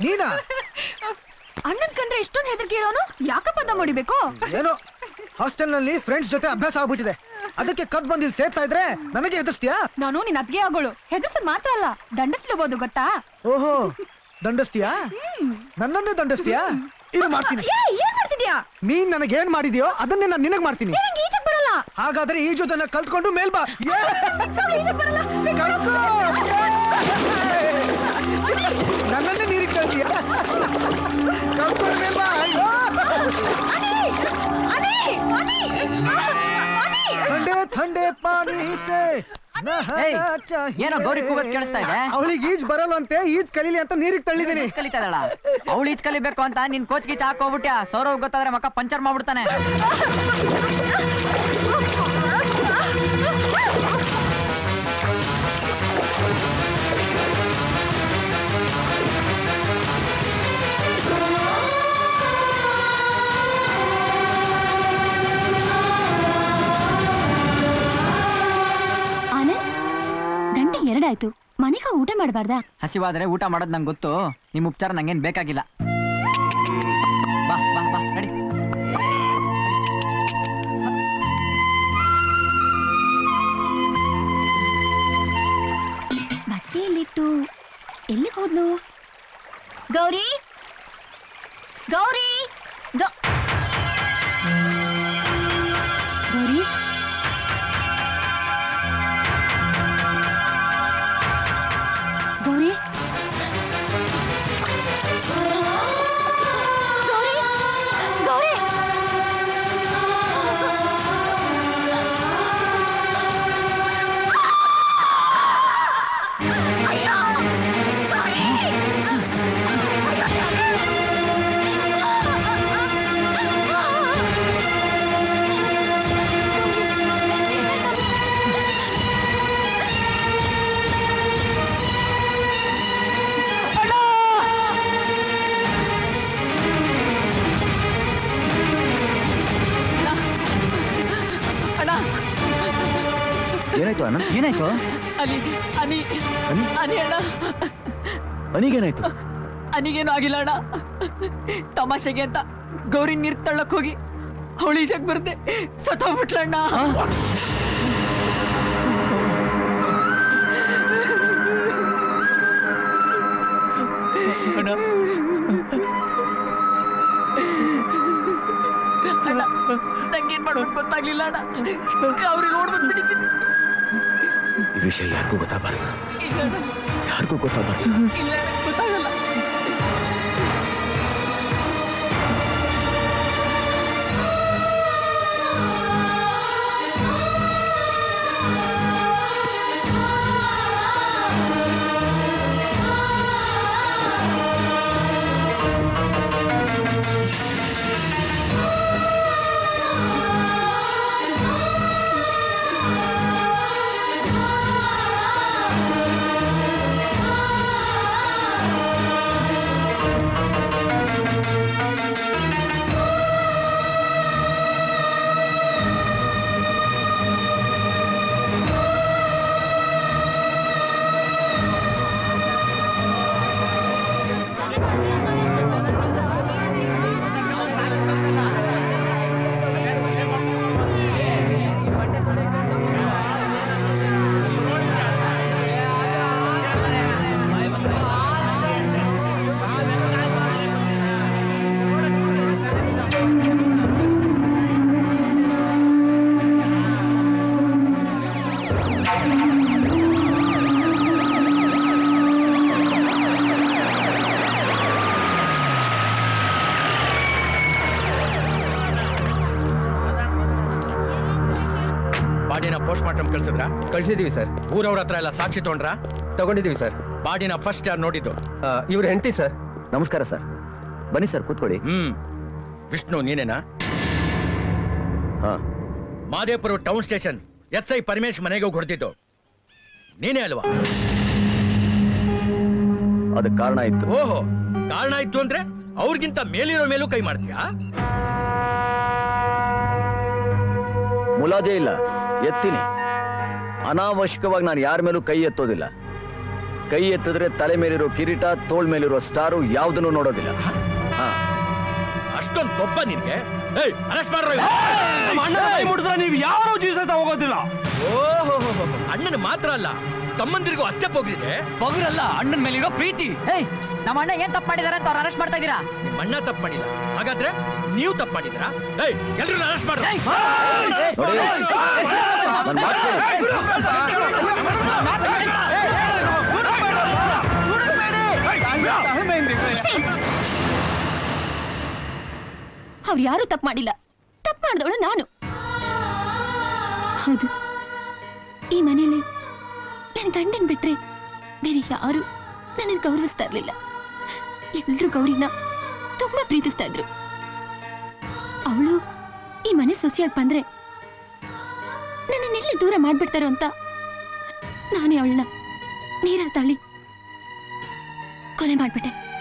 ನೀನಾ ಅಣ್ಣನ್ ಕಂಡ್ರೆ ಇಷ್ಟೊಂದು ಹೆದರಿಕೆ ಇರೋನು ಯಾಕಪ್ಪ ದಮ್ ಹೊಡಿಬೇಕು ಏನೋ ಹಾಸ್ಟೆಲ್ ನಲ್ಲಿ ಫ್ರೆಂಡ್ಸ್ ಜೊತೆ ಅಭ್ಯಾಸ ಆಗ್ಬಿಟ್ಟಿದೆ ಅದಕ್ಕೆ ಕದ್ ಬಂದು ಇಲ್ಲಿ ಸೇರ್ತಾ ಇದ್ರೆ ನನಗೆ ಎದುರಿಸ್ತೀಯಾ ನಾನು ನಿನ್ ಅದ್ಗೆ ಆಗೋಳು ಹೆದರ್ಸದ್ ಮಾತ್ರ ಅಲ್ಲ ದಂಡಸ್ಲಬಹುದು ಗೊತ್ತಾ ಓಹೋ ದಂಡಸ್ತೀಯಾ ನನ್ನನ್ನೇ ದಂಡಸ್ತೀಯಾ ಇದು ಮಾಡ್ತೀನಿ ಏ, ಏನ್ ಮಾಡ್ತಿದ್ಯಾ ನೀನ್ ನನಗೇನ್ ಮಾಡಿದ್ಯೋ ಅದನ್ನೇ ನಾನು ನಿನಗ್ ಮಾಡ್ತೀನಿ ನಂಗೆ ಈಜಕ್ ಬರಲ್ಲ ಹಾಗಾದ್ರೆ ಈ ಜೊತೆ ಕಲ್ತ್ಕೊಂಡು ಮೇಲ್ ಬಾ ಏ! ನಂಗೆ ಈಜಕ್ ಬರಲ್ಲ ಕಲ್ತ್ಕೋ! ನನ್ನನ್ನೇ ನೀರಿಗೆ ಕಳ್ತೀಯ ಕಲ್ತ್ಕೊಂಡು ಮೇಲ್ ಬಾ ಅಯ್ಯೋ! ಅನಿ ಅನಿ ಅನಿ ಥಂಡೆ ಥಂಡೆ ಪಾನಿ ಹಿತೆ ಏಯ್, ಏನೋ ಗೌರಿ ಕೂಗೋದ್ ಕೇಳಿಸ್ತಾ ಇದೆ? ಅವಳಿಗೆ ಈಜ್ ಬರಲ್ವಂತೆ ಈಜ್ ಕಲೀಲಿ ಅಂತ ನೀರಿಗೆ ತಳ್ಳಿದೀನಿ ಈಜ್ ಕಲಿತಾಳಲ್ಲ ಅವಳು ಈಜ್ ಕಲಿಬೇಕು ಅಂತ ನಿನ್ ಕೋಚ್ ಗೀಚ್ ಹಾಕೋಗ್ಬಿಟ್ಯಾ ಸೌರವ್ ಗೊತ್ತಾದ್ರೆ ಮಕ್ಕ ಪಂಚರ್ ಮಾಡ್ಬಿಡ್ತಾನೆ ಆನಂದ್ ಗಂಟೆ ಎರಡಾಯ್ತು ಮನೆಗೆ ಊಟ ಮಾಡಬಾರ್ದಾ ಹಸಿವಾದ್ರೆ ಊಟ ಮಾಡೋದ್ ನಂಗೆ ಗೊತ್ತು ನಿಮ್ ಉಪಚಾರ ನಂಗೇನ್ ಬೇಕಾಗಿಲ್ಲ ಬಾ ಬಾ ಬಾ ನಡಿ ಬಟ್ಟೆ ಎಲ್ಲಿಟ್ಟು ಎಲ್ಲಿಗೆ ಹೋದ್ಲು ಗೌರಿ ಗೌರಿ ಗೌ- ಗೌರಿ ಗೌರಿ ಗೌರಿ ಗೌರಿ ಅಣ್ಣ ಏನಾಯ್ತು ಅಣ್ಣ ಏನಾಯ್ತು ಅನಿ ಅನಿ ಅನಿ? ಅನಿ ಅಣ್ಣ ಅನಿಗೇನಾಯ್ತು ಅನಿಗೇನು ಆಗಿಲ್ಲ ಅಣ್ಣ ತಮಾಷೆಗೆ ಅಂತ ಗೌರಿ ನೀರ್ ತಳ್ಳಕ್ ಹೋಗಿ ಅವಳು ಈಜಕ್ ಬರ್ದೆ ಸತ್ತೋಗ್ಬಿಟ್ಲಣ್ಣ ಅಣ್ಣ ಅಣ್ಣ ನಂಗೇನ್ ಮಾಡ್ಬೇಕು ಗೊತ್ತಾಗ್ಲಿಲ್ಲ ಅಣ್ಣ ಅವ್ರಿಗೆ ನೋಡ್ಬೇಕು ಬಿಟ್ಟಿದ್ದೀನಿ ಈ ವಿಷಯ ಯಾರಿಗೂ ಗೊತ್ತಾಗಬಾರ್ದು ಇಲ್ಲ ಅಣ್ಣ ಯಾರಿಗೂ ಗೊತ್ತಾಗಬಾರ್ದು ಇಲ್ಲ ಅಣ್ಣ, ಗೊತ್ತಾಗಲ್ಲ ಬಾಡಿನ ಪೋಸ್ಟ್ ಮಾರ್ಟಮ್ ಕಳ್ಸಿದ್ರ ಕಳ್ಸಿದೀವಿ ಸರ್ ಊರವ್ರ ಹತ್ರ ಎಲ್ಲ ಸಾಕ್ಷಿ ತಗೊಂಡ್ರ ತಗೊಂಡಿದೀವಿ ಸರ್ ಬಾಡಿನ ಫಸ್ಟ್ ಯಾರು ನೋಡಿದ್ದು ಇವ್ರ ಹೆಂಡತಿ ಸರ್ ನಮಸ್ಕಾರ ಸರ್ ಬನ್ನಿ ಸರ್ ಕೂತ್ಕೊಳ್ಳಿ ಹ್ಮ್ ವಿಷ್ಣು ನೀನೇನಾ ಹಾ Madepura town station S I Paramesh ಮನೆಗೆ ಹೋಗಿ ಹೊಡೆದಿದ್ದು ನೀನೇ ಅಲ್ವಾ ಅದಕ್ಕೆ ಕಾರಣ ಇತ್ತು ಓಹೋ ಕಾರಣ ಇತ್ತು ಅಂದ್ರೆ ಅವ್ರಿಗಿಂತ ಮೇಲಿರೋ ಮೇಲೂ ಕೈ ಮಾಡ್ತೀಯಾ ಮುಲಾಜೆ ಇಲ್ಲ ಎತ್ತೀನಿ ಅನಾವಶ್ಯಕವಾಗಿ ನಾನು ಯಾರ ಮೇಲೂ ಕೈ ಎತ್ತೋದಿಲ್ಲ ಕೈ ಎತ್ತಿದ್ರೆ ತಲೆ ಮೇಲಿರೋ ಕಿರೀಟ ತೋಳ್ ಮೇಲಿರೋ ಸ್ಟಾರು ಯಾವ್ದನ್ನು ನೋಡೋದಿಲ್ಲ ಹಾ ಅಷ್ಟೊಂದ್ ಕೊಬ್ಬ ನಿನ್ಗೆ ಏಯ್ ಅರೆಸ್ಟ್ ಮಾಡ್ರೋ ಮುಡಿದ್ರೆ ನೀವು ಯಾರು ಜೀಸತ ಹೋಗೋದಿಲ್ಲ ಓಹೋ ಅಣ್ಣನ ಮಾತ್ರ ಅಲ್ಲ ತಮ್ಮಂದಿರಿಗೂ ಅಷ್ಟೇ ಹೋಗಿದೆ ಬಗುರಲ್ಲ ಅಣ್ಣನ ಮೇಲಿರೋ ಪ್ರೀತಿ ಏಯ್ ನಮ್ಮ ಅಣ್ಣ ಏನ್ ತಪ್ಪು ಮಾಡಿದಾರೆ ಅಂತ ಅವ್ರು ಅರೆಸ್ಟ್ ಮಾಡ್ತಾ ಇದೀರಾ ನಿಮ್ಮ ಅಣ್ಣ ತಪ್ಪು ಮಾಡಿಲ್ಲ ಹಾಗಾದ್ರೆ ನೀವು ತಪ್ಪು ಮಾಡಿದ್ರಾ ಏಯ್ ಎಲ್ರು ಅರೆಸ್ಟ್ ಮಾಡ್ರಿ ನೋಡಿ ನನ್ ಮಾತ್ ಕೇಳಿ. ಅವ್ರು ಯಾರು ತಪ್ಪು ಮಾಡಿಲ್ಲ ತಪ್ಪು ಮಾಡಿದವಳು ನಾನು ಹೌದು ಈ ಮನೆಯಲ್ಲಿ ನನ್ನ ಗಂಡನ್ ಬಿಟ್ರೆ ಬೇರೆ ಯಾರು ನನ್ನನ್ನು ಗೌರವಿಸ್ತಾ ಇರ್ಲಿಲ್ಲ ಎಲ್ರು ಗೌರಿನ ತುಂಬಾ ಪ್ರೀತಿಸ್ತಾ ಇದ್ರು ಅವಳು ಈ ಮನೆ ಸೊಸೆಯಾಗಿ ಬಂದ್ರೆ ನನ್ನನ್ನೆಲ್ಲಿ ದೂರ ಮಾಡ್ಬಿಡ್ತಾರೋ ಅಂತ ನಾನೇ ಅವಳನ್ನ ನೀರಲ್ಲಿ ತಳ್ಳಿ ಕೊಲೆ ಮಾಡ್ಬಿಟ್ಟೆ